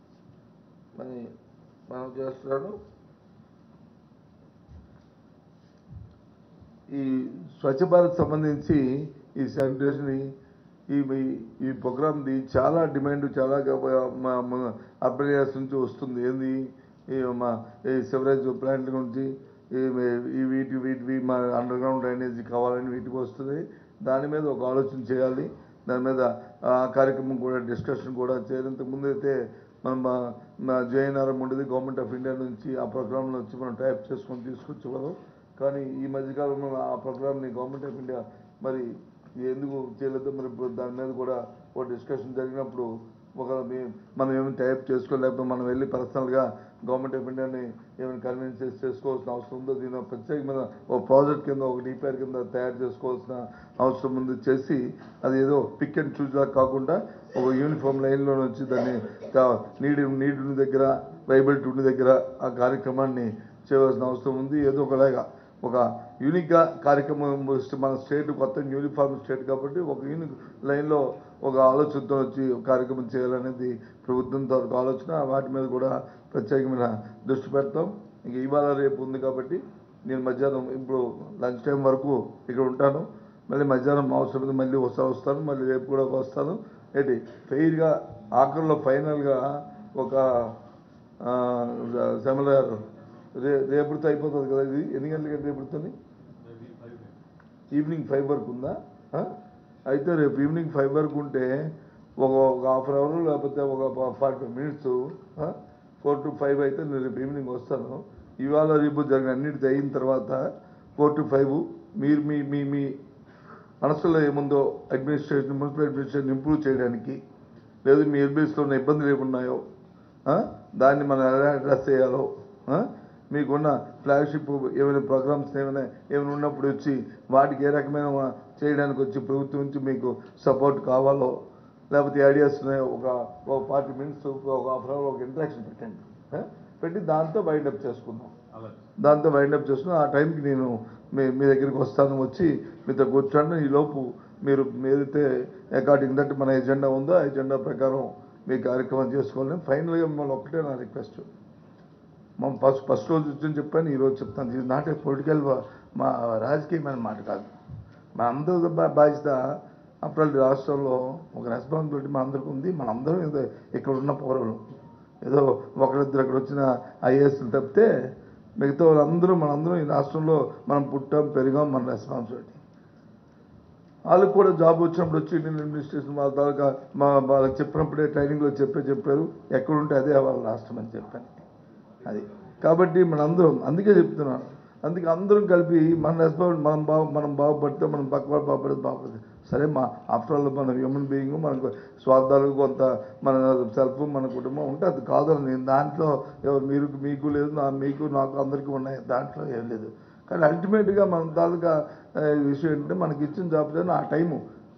మరి మనం చేస్తున్నాను ఈ స్వచ్ఛ భారత్ సంబంధించి ఈ శానిటేషన్ ఈ ఈ- ఈ ప్రోగ్రామ్ది చాలా డిమాండ్ చాలా అర్బన్ ఏరియాస్ నుంచి వస్తుంది ఏంది ఈ మా ఈ సివరేజ్ ప్లాంట్ గురించి ఈ ఈ వీటి వీటివి మా అండర్ గ్రౌండ్ డ్రైనేజీ కావాలని వీటికి వస్తుంది దాని మీద ఒక ఆలోచన చేయాలి దాని మీద ఆ కార్యక్రమం కూడా డిస్కషన్ కూడా చేయాలి ఇంతకుముందు అయితే మనం మా- మా జేఎన్ఆర్ఎం ఉండేది గవర్నమెంట్ ఆఫ్ ఇండియా నుంచి ఆ ప్రోగ్రాంలో వచ్చి మనం టైప్ చేసుకొని తీసుకొచ్చేవాళ్ళం కానీ ఈ మధ్యకాలంలో ఆ ప్రోగ్రామ్ని గవర్నమెంట్ ఆఫ్ ఇండియా మరి ఎందుకు చేయలేదో మరి ఇప్పుడు దాని మీద కూడా ఒక డిస్కషన్ జరిగినప్పుడు ఒక మీ- మనం ఏమైనా టైప్ చేసుకోలేకపోతే మనం వెళ్ళి పర్సనల్గా గవర్నమెంట్ ఆఫ్ ఇండియాని ఏమైనా కన్విన్స్ చేసి చేసుకోవాల్సిన అవసరం ఉందో దీని ఒక ప్రత్యేకమైన ఒక ప్రాజెక్ట్ కింద ఒక డిపిఆర్ కింద తయారు చేసుకోవాల్సిన అవసరం ఉంది చేసి అది ఏదో పిక్ అండ్ చూస్ లాగా కాకుండా ఒక యూనిఫామ్ లైన్లో నుంచి దాన్ని కా- నీడి నీటి దగ్గర వైబిలిటీ ఉండి దగ్గర ఆ కార్యక్రమాన్ని చేయవలసిన అవసరం ఉంది ఏదో ఒకలాగా ఒక యూనిక్గా కార్యక్రమం వస్తే మన స్టేట్ కొత్త యూనిఫామ్ స్టేట్ కాబట్టి ఒక యూనిక్ లైన్లో ఒక ఆలోచనతో వచ్చి ఒక కార్యక్రమం చేయాలనేది ప్రభుత్వం తరపు ఆలోచన వాటి మీద కూడా ప్రత్యేకమైన దృష్టి పెడతాం ఇంక ఇవాళ రేపు ఉంది కాబట్టి నేను మధ్యాహ్నం ఇప్పుడు లంచ్ టైం వరకు ఇక్కడ ఉంటాను మళ్ళీ మధ్యాహ్నం అవసరమైతే మళ్ళీ ఒకసారి వస్తాను మళ్ళీ రేపు కూడా వస్తాను ఏంటి ఫెయిర్గా ఆఖరిలో ఫైనల్గా ఒక సెమినార్ రే రేపుతో అయిపోతుంది కదా ఇది ఎన్ని గంటలకి రేపుతుంది ఈవినింగ్ ఫైవ్ వరకు ఉందా ఆ? అయితే రేపు ఈవినింగ్ ఫైవ్ వరకు ఉంటే ఒక ఒక హాఫ్ అన్ అవర్ లేకపోతే ఒక forty five minutes four to five అయితే నేను రేపు ఈవినింగ్ వస్తాను ఇవాళ రేపు జరిగిన అన్నిటిది అయిన తర్వాత ఫోర్ టు ఫైవ్ మీరు మీ మీ మీ మనసులో ఏముందో అడ్మినిస్ట్రేషన్ మున్సిపల్ అడ్మినిస్ట్రేషన్ ఇంప్రూవ్ చేయడానికి లేదు మీ ఎల్బీఎస్లో ఉన్న ఇబ్బందులు ఏమున్నాయో ఆ? దాన్ని మనం ఎలా అడ్రస్ చేయాలో ఆ? మీకున్న ఫ్లాగ్షిప్ ఏమైనా ప్రోగ్రామ్స్ ఏమైనా ఏమైనా ఉన్నప్పుడు వచ్చి వాటికి ఏ రకమైన చేయడానికి వచ్చి ప్రభుత్వం నుంచి మీకు సపోర్ట్ కావాలో లేకపోతే ఐడియాస్ ఉన్నాయో ఒక ఒక ఫార్టీ మినిట్స్ ఒక హాఫ్ అన్ అవర్ ఒక ఇంట్రాక్షన్ పెట్టండి ఆ? పెట్టి దాంతో వైండప్ చేసుకుందాం దాంతో వైండప్ చేసుకుని ఆ టైంకి నేను మీ మీ దగ్గరికి వస్తాను వచ్చి మీతో కూర్చోండి ఈ లోపు మీరు ఏదైతే అకార్డింగ్ దట్ మన ఎజెండా ఉందో ఆ ఎజెండా ప్రకారం మీ కార్యక్రమం చేసుకోవాలని ఫైనల్గా మిమ్మల్ని ఒక్కటే నా రిక్వెస్ట్ మనం ఫస్ట్ ఫస్ట్ రోజు వచ్చి చెప్పాను ఈ రోజు చెప్తాను ఇది నాట్ ఏ పొలిటికల్ మా రాజకీయమైన మాట కాదు మన అందరూ బా- బాధ్యత అప్పుడు రాష్ట్రంలో ఒక రెస్పాన్సిబిలిటీ మన అందరికీ ఉంది మన అందరం ఏదో ఇక్కడ ఉన్న పౌరులు ఏదో ఒకరిద్దరు అక్కడ వచ్చిన ఐఏఎస్లు తప్పితే మిగతా వాళ్ళందరూ మనందరం ఈ రాష్ట్రంలో మనం పుట్టాం పెరిగాం మన రెస్పాన్సిబిలిటీ వాళ్ళకి కూడా జాబ్ వచ్చినప్పుడు వచ్చి ఇండియన్ అడ్మినిస్ట్రేషన్ వాళ్ళ తాలూకా మా వాళ్ళకి చెప్పినప్పుడే ట్రైనింగ్లో చెప్పే చెప్పారు ఎక్కడుంటే అదే వాళ్ళ రాష్ట్రం అని చెప్పాను అది కాబట్టి మనందరం అందుకే చెప్తున్నాను అందుకే అందరం కలిపి మన రెస్పాన్స్ మనం బాగు మనం బాగుపడితే మనం పక్కవాడు బాగుపడితే బాగుపడుతుంది సరే మా ఆఫ్టర్ ఆల్ మన హ్యూమన్ బీయింగ్ మనకు స్వార్థాలు కొంత మన సెల్ఫ్ మన కుటుంబం ఉంటే అది కాదు నేను దాంట్లో ఎవరు మీరు మీకు లేదు నా మీకు నాకు అందరికీ ఉన్నాయి దాంట్లో ఏం లేదు కానీ అల్టిమేట్గా మన తాలూకా ఆ, విషయం ఏంటంటే మనకి ఇచ్చిన జాబ్ ఆ టైము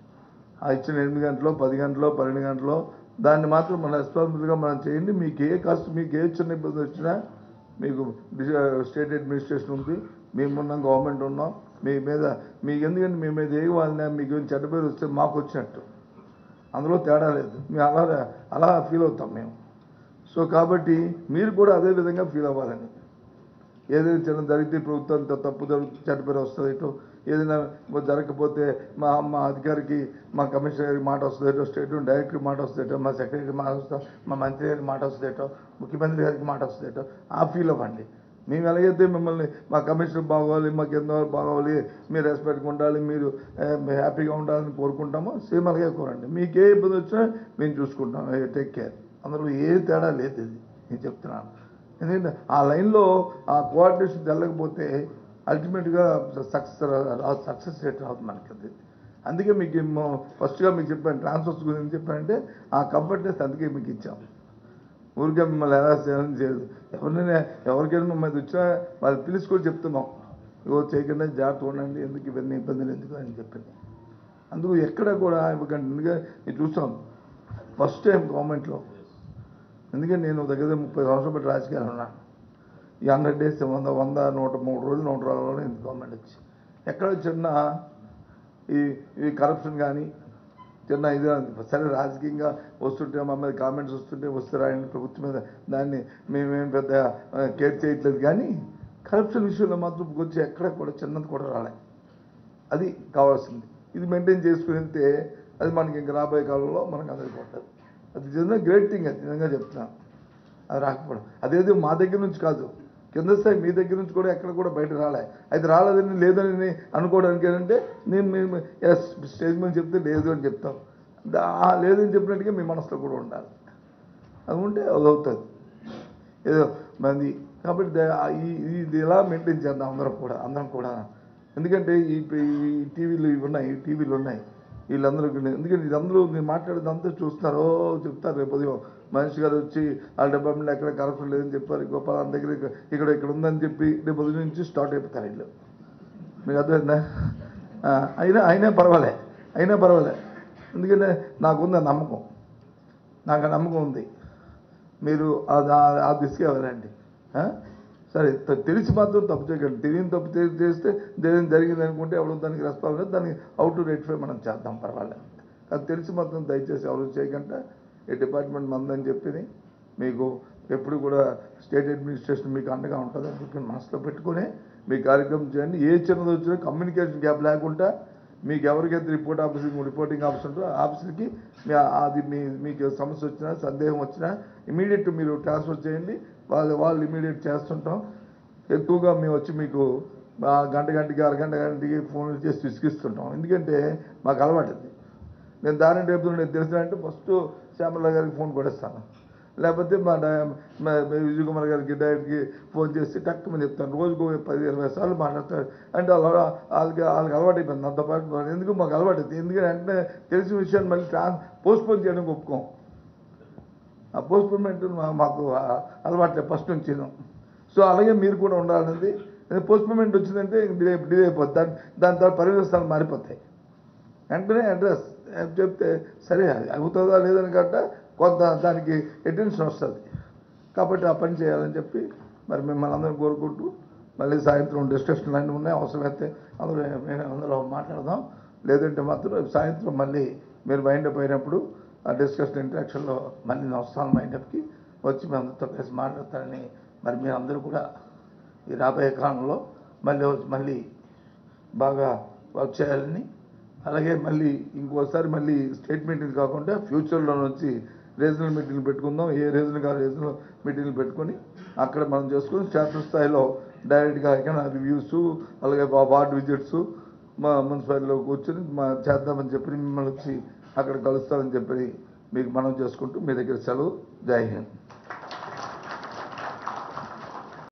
ఆ ఇచ్చిన ఎనిమిది గంటలో పది గంటలో పన్నెండు గంటలో దాన్ని మాత్రం మన రెస్పాన్సిబుల్గా మనం చేయండి మీకు ఏ కష్టం మీకు ఏ చిన్న ఇబ్బంది వచ్చినా మీకు డిజ- స్టేట్ అడ్మినిస్ట్రేషన్ ఉంది మేమున్నాం గవర్నమెంట్ ఉన్నాం మీ మీద మీకు ఎందుకంటే మీ మీద ఏ వాళ్ళని మీకు ఏం చెడ్డ పేరు వస్తే మాకు వచ్చినట్టు అందులో తేడా లేదు మేము అలా అలా ఫీల్ అవుతాం మేము సో కాబట్టి మీరు కూడా అదే విధంగా ఫీల్ అవ్వాలని ఏదైనా చిన్న జరిగితే ప్రభుత్వం త- తప్పు జరుగు చెడ్డ పేరు వస్తుంది ఇటు ఏదైనా జరగకపోతే మా మా అధికారికి మా కమిషనర్ గారికి మాట వస్తుంది ఏటో స్టేట్ డైరెక్టర్ మాట వస్తుంది ఏటో మా సెక్రటరీ మాట వస్తుంది మా మంత్రి గారికి మాట వస్తుంది ఏటో ముఖ్యమంత్రి గారికి మాట వస్తుంది ఏటో ఆ ఫీల్ అవ్వండి మేము ఎలాగైతే మిమ్మల్ని మా కమిషనర్ బాగోవాలి మాకు ఎంతో బాగోవాలి మీరు రెస్పెక్ట్గా ఉండాలి మీరు ఆ, హ్యాపీగా ఉండాలని కోరుకుంటామో సేమ్ అలాగే కోరండి మీకు ఏ ఇబ్బంది వచ్చినా మేము చూసుకుంటాం టేక్ కేర్ అందులో ఏ తేడా లేదు ఇది నేను చెప్తున్నాను ఎందుకంటే ఆ లైన్లో ఆ కోఆర్డినేషన్ తెల్లకపోతే అల్టిమేట్గా సక్సెస్ సక్సెస్ రేట్ రాదు మనకి అది అందుకే మీకు ఏమో ఫస్ట్గా మీకు చెప్పాను ట్రాన్స్ఫర్స్ గురించి చెప్పానంటే ఆ కంఫర్ట్నెస్ అందుకే మీకు ఇచ్చాం ఊరికే మిమ్మల్ని ఎలా చేయాలని చేయదు ఎవరినైనా ఎవరికైనా మమ్మల్ని వచ్చినా వాళ్ళు పిలిచి కూడా చెప్తున్నాం ఇగో చేయకుండా జాగ్రత్త ఉండండి ఎందుకు ఇవన్నీ ఇబ్బందులు ఎందుకు అని చెప్పింది అందుకు ఎక్కడ కూడా ఇవ్వకండి ఎందుకంటే నేను చూస్తాం ఫస్ట్ టైం గవర్నమెంట్లో ఎందుకంటే నేను దగ్గర దగ్గర ముప్పై సంవత్సరాలు బట్టి రాజకీయాలు ఉన్నాను ఈ హండ్రెడ్ డేస్ వంద వంద నూట మూడు రోజులు నూట ఇరవై రోజులు ఇంత గవర్నమెంట్ వచ్చి ఎక్కడ చిన్న ఈ ఈ కరప్షన్ కానీ చిన్న ఇది సరే రాజకీయంగా వస్తుంటే మా మీద కామెంట్స్ వస్తుంటే వస్తే రాయండి ప్రభుత్వం మీద దాన్ని మేమేం పెద్ద కేర్ చేయట్లేదు కానీ కరప్షన్ విషయంలో మాత్రం వచ్చి ఎక్కడ కూడా చిన్నది కూడా రాలే అది కావాల్సింది ఇది మెయింటైన్ చేసుకుని వెళ్తే అది మనకి ఇంక రాబోయే కాలంలో మనకు అందరికీ ఉంటుంది అది నిజంగా గ్రేట్ థింగ్ అది నిజంగా చెప్తున్నాను అది రాకపోవడం అదేదో మా దగ్గర నుంచి కాదు కింద స్థాయి మీ దగ్గర నుంచి కూడా ఎక్కడ కూడా బయట రాలే అయితే రాలేదని లేదని అనుకోవడానికి ఏంటంటే నేను మేము ఎస్ స్టేజ్ మీద చెప్తే లేదు అని చెప్తాం దా- ఆ లేదని చెప్పినట్టుగా మీ మనసులో కూడా ఉండాలి అది ఉంటే అది అవుతుంది ఏదో మంది కాబట్టి ద- ఆ ఈ ఈ- ఇది ఎలా మెయింటైన్ చేద్దాం అందరం కూడా అందరం కూడా ఎందుకంటే ఈ ఈ టీవీలు ఇవి ఉన్నాయి ఈ టీవీలు ఉన్నాయి వీళ్ళందరూ ఎందుకంటే ఇదందరూ నేను మాట్లాడేది అంతా చూస్తున్నారు ఓ చెప్తారు రేపు ఉదయం మనిషి గారు వచ్చి వాళ్ళ డిపార్ట్మెంట్ ఎక్కడ కరప్షన్ లేదని చెప్పారు గోపాల్ వాళ్ళ దగ్గర ఇక్కడ- ఇక్కడ ఇక్కడ ఉందని చెప్పి రేపు ఉదయం నుంచి స్టార్ట్ అయిపోతారు వీళ్ళు మీకు అర్థమైందా ఆ, అయినా అయినా పర్వాలే అయినా పర్వాలే ఎందుకంటే నాకుంది ఆ నమ్మకం నాకు ఆ నమ్మకం ఉంది మీరు ఆ- ఆ- ఆ దిశగా వెళ్ళండి ఆ? సరే త- తెలిసి మాత్రం తప్పు చేయకండి తెలియని తప్పు చే- చేస్తే దేని జరిగింది అనుకుంటే ఎవరు దానికి రెస్పాన్స్ దానికి అవుట్ టు రెక్టిఫై మనం చేద్దాం పర్వాలేదు అది తెలిసి మాత్రం దయచేసి ఎవరు చేయకుండా ఈ డిపార్ట్మెంట్ మందని చెప్పి మీకు ఎప్పుడు కూడా స్టేట్ అడ్మినిస్ట్రేషన్ మీకు అండగా ఉంటుందని చెప్పి మనసులో పెట్టుకొని మీ కార్యక్రమం చేయండి ఏ చిన్నది వచ్చినా కమ్యూనికేషన్ గ్యాప్ లేకుండా మీకు ఎవరికైతే రిపోర్ట్ ఆఫీసింగ్ రిపోర్టింగ్ ఆఫీస్ ఉంటుందో ఆఫీసర్కి మీ అది మీ మీకు సమస్య వచ్చినా సందేహం వచ్చినా ఇమీడియట్ మీరు ట్రాన్స్ఫర్ చేయండి వాళ్ళు వాళ్ళు ఇమీడియట్ చేస్తుంటాం ఎక్కువగా మేము వచ్చి మీకు ఆ గంట గంటకి అరగంట గంటకి ఫోన్ చేసి విసిగిస్తుంటాం ఎందుకంటే మాకు అలవాటు అది నేను దారిని రేపు నేను తెలిసినంటే ఫస్ట్ శ్యామల గారికి ఫోన్ కొడేస్తాను లేకపోతే మా డై- మా విజయ్ కుమార్ గారికి డైరెక్ట్కి ఫోన్ చేసి టక్కుమని చెప్తాను రోజుకు పది ఇరవై సార్లు మాట్లాడతాడు అంటే వాళ్ళ వాళ్ళకి వాళ్ళకి అలవాటు అయిపోయింది నాతో పాటు ఎందుకు మాకు అలవాటు అవుతుంది ఎందుకంటే వెంటనే తెలిసిన విషయాన్ని మళ్ళీ ట్రాన్స్ పోస్ట్పోన్ చేయడానికి ఒప్పుకోం ఆ పోస్ట్పోన్మెంట్ మాకు ఆ- అలవాట్లే ఫస్ట్ నుంచి సో అలాగే మీరు కూడా ఉండాలన్నది పోస్ట్పోన్మెంట్ వచ్చిందంటే డిలే డిలే అయిపోతుంది దాని దాని తర్వాత పరివేశాలు మారిపోతాయి వెంటనే అడ్రస్ చెప్తే సరే అది అవుతుందా లేదని కట్ట కొంత దానికి అటెన్షన్ వస్తుంది కాబట్టి ఆ పని చేయాలని చెప్పి మరి మిమ్మల్ని అందరం కోరుకుంటూ మళ్ళీ సాయంత్రం డిస్కషన్లు అన్నీ ఉన్నాయి అవసరమైతే అందులో మేము అందులో మాట్లాడదాం లేదంటే మాత్రం రేపు సాయంత్రం మళ్ళీ మీరు మైండప్ అయినప్పుడు ఆ డిస్కషన్ ఇంటరాక్షన్లో మళ్ళీ నేను వస్తాను మైండప్కి వచ్చి మీ అందరితో కలిసి మాట్లాడతానని మరి మీరు అందరూ కూడా ఈ రాబోయే కాలంలో మళ్ళీ వచ్చి మళ్ళీ బాగా వర్క్ చేయాలని అలాగే మళ్ళీ ఇంకోసారి మళ్ళీ స్టేట్ మీటింగ్ కాకుండా ఫ్యూచర్లో నుంచి రీజనల్ మీటింగ్లు పెట్టుకుందాం ఏ రీజన్ కాదు రీజనల్ మీటింగ్లు పెట్టుకొని అక్కడ మనం చేసుకుని క్షేత్రస్థాయిలో డైరెక్ట్గా ఎక్కడ రివ్యూస్ అలాగే వా- వార్డ్ విజిట్స్ మా మున్సిపాలిటీలో కూర్చొని మా చేద్దామని చెప్పి మిమ్మల్ని వచ్చి అక్కడ కలుస్తామని చెప్పి మీకు మనం చేసుకుంటూ మీ దగ్గర సెలవు జై హింద్